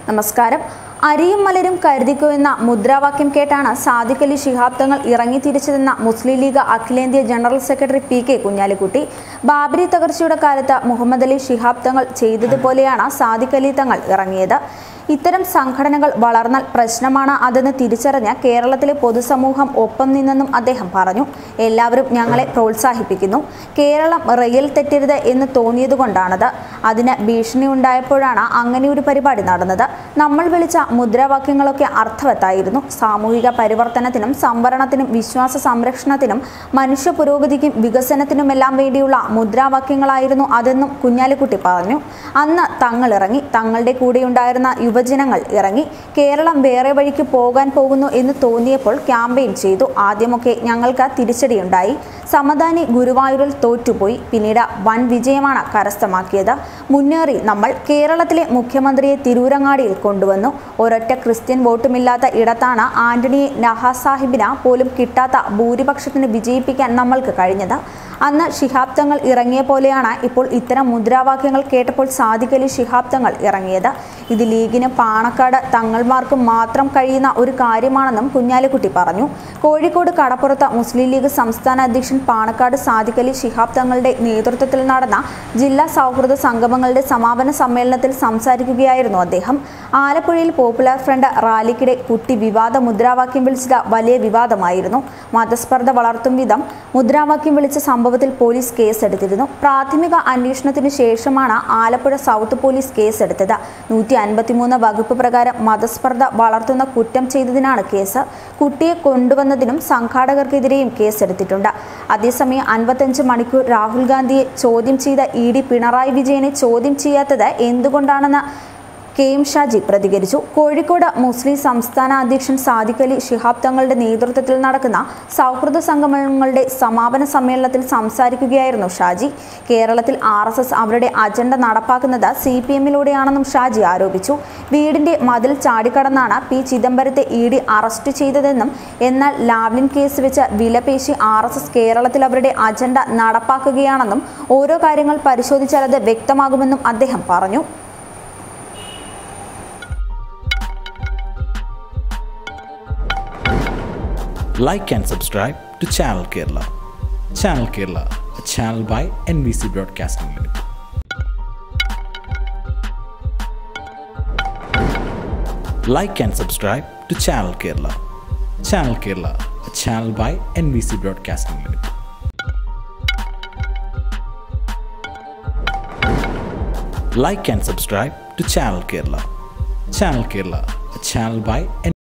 നമസ്കാരം അരിയും മലരും കരുതിക്കോ എന്ന മുദ്രാവാക്യം കേട്ടാണ് സാദിഖ് അലി ശിഹാബ് തങ്ങൾ ഇറങ്ങി തിരിച്ചതെന്ന മുസ്ലിം ലീഗ് അഖിലേന്ത്യാ general secretary P K Kunhalikutty Babri തകർച്ചയുടെ കാലത്ത് മുഹമ്മദ് അലി ശിഹാബ് തങ്ങൾ ചെയ്തതുപോലെയാണ് സാദിഖ് അലി തങ്ങൾ ഇറങ്ങിയത് ഇത്തരം സംഘടനകൾ വളർന്നാൽ പ്രശ്നമാണ് അതെന്ന് തിരിച്ചറിഞ്ഞ കേരളത്തിലെ പൊതുസമൂഹം ഒപ്പം നിന്നെന്നും അദ്ദേഹം പറഞ്ഞു എല്ലാവരും ഞങ്ങളെ പ്രോത്സാഹിപ്പിക്കുന്നു കേരളം റെയിൽ തെറ്റരുത് എന്ന് തോന്നിയതുകൊണ്ടാണത് അതിന് ഭീഷണി ഉണ്ടായപ്പോഴാണ് അങ്ങനെ ഒരു പരിപാടി നടന്നത് നമ്മൾ വിളിച്ച മുദ്രാവാക്യങ്ങളൊക്കെ അർത്ഥവത്തായിരുന്നു സാമൂഹിക പരിവർത്തനത്തിനും സംവരണത്തിനും വിശ്വാസ സംരക്ഷണത്തിനും മനുഷ്യ പുരോഗതിക്കും വികസനത്തിനുമെല്ലാം വേണ്ടിയുള്ള മുദ്രാവാക്യങ്ങളായിരുന്നു അതെന്നും കുഞ്ഞാലിക്കുട്ടി പറഞ്ഞു അന്ന് തങ്ങൾ ഇറങ്ങി തങ്ങളുടെ കൂടെയുണ്ടായിരുന്ന യുവജനങ്ങൾ ഇറങ്ങി കേരളം വേറെ വഴിക്ക് പോകാൻ പോകുന്നു എന്ന് തോന്നിയപ്പോൾ ക്യാമ്പയിൻ ചെയ്തു ആദ്യമൊക്കെ ഞങ്ങൾക്ക് തിരിച്ചടിയുണ്ടായി സമദാനി ഗുരുവായൂരിൽ തോറ്റുപോയി പിന്നീട് വൻ വിജയമാണ് കരസ്ഥമാക്കിയത് മുന്നേറി നമ്മൾ കേരളത്തിലെ മുഖ്യമന്ത്രിയെ തിരൂരങ്ങാടിയിൽ കൊണ്ടുവന്നു ഒരൊറ്റ ക്രിസ്ത്യൻ വോട്ടുമില്ലാത്ത ഇടത്താണ് ആന്റണിയെ നഹാ സാഹിബിന് പോലും കിട്ടാത്ത ഭൂരിപക്ഷത്തിന് വിജയിപ്പിക്കാൻ നമ്മൾക്ക് കഴിഞ്ഞത് അന്ന് ശിഹാബ് തങ്ങൾ ഇറങ്ങിയ പോലെയാണ് ഇപ്പോൾ ഇത്തരം മുദ്രാവാക്യങ്ങൾ കേട്ടപ്പോൾ സാദിഖ് അലി ശിഹാബ് തങ്ങൾ ഇറങ്ങിയത് ഇത് ലീഗിന് പാണക്കാട് തങ്ങൾമാർക്കും മാത്രം കഴിയുന്ന ഒരു കാര്യമാണെന്നും കുഞ്ഞാലിക്കുട്ടി പറഞ്ഞു കോഴിക്കോട് കടപ്പുറത്ത് മുസ്ലിം ലീഗ് സംസ്ഥാന അധ്യക്ഷൻ പാണക്കാട് സാദിഖ് അലി ശിഹാബ് തങ്ങളുടെ നേതൃത്വത്തിൽ നടന്ന ജില്ലാ സൗഹൃദ സംഗമങ്ങളുടെ സമാപന സമ്മേളനത്തിൽ സംസാരിക്കുകയായിരുന്നു അദ്ദേഹം ആലപ്പുഴയിൽ പോപ്പുലർ ഫ്രണ്ട് റാലിക്കിടെ കുട്ടി വിവാദ മുദ്രാവാക്യം വിളിച്ചത് വലിയ വിവാദമായിരുന്നു മതസ്പർദ്ധ വളർത്തും വിധം മുദ്രാവാക്യം വിളിച്ച സംഭവത്തിൽ പോലീസ് കേസെടുത്തിരുന്നു പ്രാഥമിക അന്വേഷണത്തിന് ശേഷമാണ് ആലപ്പുഴ സൗത്ത് പോലീസ് കേസെടുത്തത് നൂറ്റി അൻപത്തിമൂന്ന് വകുപ്പ് പ്രകാരം മതസ്പർദ്ധ വളർത്തുന്ന കുറ്റം ചെയ്തതിനാണ് കേസ് കുട്ടിയെ കൊണ്ടുവന്നതിനും സംഘാടകർക്കെതിരെയും കേസെടുത്തിട്ടുണ്ട് അതേസമയം അൻപത്തഞ്ച് മണിക്കൂർ രാഹുൽ ഗാന്ധിയെ ചോദ്യം ചെയ്ത ഇ ഡി പിണറായി വിജയനെ ചോദ്യം ചെയ്യാത്തത് എന്തുകൊണ്ടാണെന്ന് കെ എം ഷാജി പ്രതികരിച്ചു കോഴിക്കോട് മുസ്ലിം സംസ്ഥാന അധ്യക്ഷൻ സാദിഖ് അലി ശിഹാബ് തങ്ങളുടെ നേതൃത്വത്തിൽ നടക്കുന്ന സൗഹൃദ സംഗമങ്ങളുടെ സമാപന സമ്മേളനത്തിൽ സംസാരിക്കുകയായിരുന്നു ഷാജി കേരളത്തിൽ ആർ എസ് എസ് അവരുടെ അജണ്ട നടപ്പാക്കുന്നത് സി പി എമ്മിലൂടെയാണെന്നും ഷാജി ആരോപിച്ചു വീടിന്റെ മതിൽ ചാടിക്കടന്നാണ് പി ചിദംബരത്തെ ഇ ഡി അറസ്റ്റ് ചെയ്തതെന്നും എന്നാൽ ലാവ്ലിൻ കേസ് വെച്ച് വിലപേശി ആർ എസ് എസ് കേരളത്തിൽ അവരുടെ അജണ്ട നടപ്പാക്കുകയാണെന്നും ഓരോ കാര്യങ്ങൾ പരിശോധിച്ചാൽ അത് വ്യക്തമാകുമെന്നും അദ്ദേഹം പറഞ്ഞു like and subscribe to Channel Kerala. Channel Kerala, a channel by NBC Broadcasting Limited. Like and subscribe to Channel Kerala. Channel Kerala, a channel by NBC Broadcasting Limited. Like and subscribe to Channel Kerala. Channel Kerala, a channel by